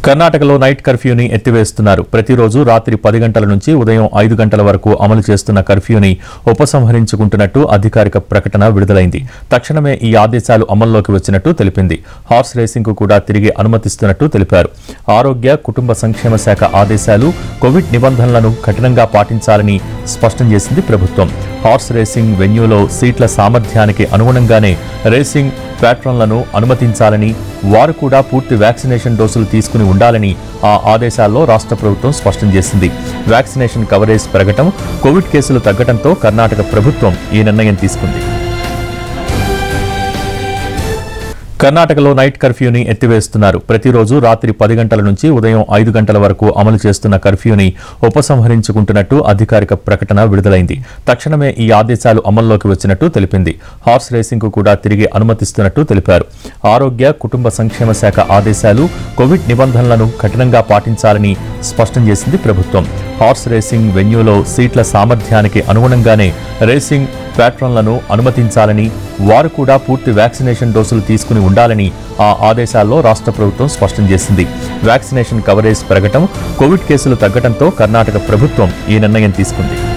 కర్ణాటకలో నైట్ కర్ఫ్యూని ఎత్తివేస్తున్నారు ప్రతిరోజు రాత్రి పది గంటల నుంచి ఉదయం ఐదు గంటల వరకు అమలు చేస్తున్న కర్ఫ్యూని ఉపసంహరించుకుంటున్నట్టు అధికారిక ప్రకటన విడుదలైంది తక్షణమే ఈ ఆదేశాలు అమల్లోకి వచ్చినట్టు తెలిపింది హార్స్ రేసింగ్ కు కూడా తిరిగి అనుమతిస్తున్నట్టు తెలిపారు ఆరోగ్య కుటుంబ సంక్షేమ శాఖ ఆదేశాలు కోవిడ్ నిబంధనలను కఠినంగా పాటించాలని స్పష్టం చేసింది ప్రభుత్వం హార్స్ రేసింగ్ వెన్యూలో సీట్ల సామర్థ్యానికి అనుగుణంగానే రేసింగ్ ప్యాట్రన్లను అనుమతించాలని వారు కూడా పూర్తి వ్యాక్సినేషన్ డోసులు తీసుకుని ఉండాలని ఆ ఆదేశాల్లో రాష్ట్ర ప్రభుత్వం స్పష్టం చేసింది వ్యాక్సినేషన్ కవరేజ్ పెరగటం కోవిడ్ కేసులు తగ్గటంతో కర్ణాటక ప్రభుత్వం ఈ నిర్ణయం తీసుకుంది కర్ణాటకలో నైట్ కర్ఫ్యూని ఎత్తివేస్తున్నారు ప్రతిరోజు రాత్రి పది గంటల నుంచి ఉదయం ఐదు గంటల వరకు అమలు చేస్తున్న కర్ఫ్యూని ఉపసంహరించుకుంటున్నట్టు అధికారిక ప్రకటన విడుదలైంది తక్షణమే ఈ ఆదేశాలు అమల్లోకి వచ్చినట్టు తెలిపింది హార్స్ రేసింగ్ కు కూడా తిరిగి అనుమతిస్తున్నట్టు తెలిపారు ఆరోగ్య కుటుంబ సంక్షేమ శాఖ ఆదేశాలు కోవిడ్ నిబంధనలను కఠినంగా పాటించాలని స్పష్టం చేసింది ప్రభుత్వం హార్స్ రేసింగ్ వెన్యూలో సీట్ల సామర్థ్యానికి అనుగుణంగానే రేసింగ్ ప్యాట్రన్లను అనుమతించాలని వారు కూడా పూర్తి వ్యాక్సినేషన్ డోసులు తీసుకుని ఉండాలని ఆ ఆదేశాల్లో రాష్ట్ర ప్రభుత్వం స్పష్టం చేసింది వ్యాక్సినేషన్ కవరేజ్ పెరగటం కోవిడ్ కేసులు తగ్గటంతో కర్ణాటక ప్రభుత్వం ఈ నిర్ణయం తీసుకుంది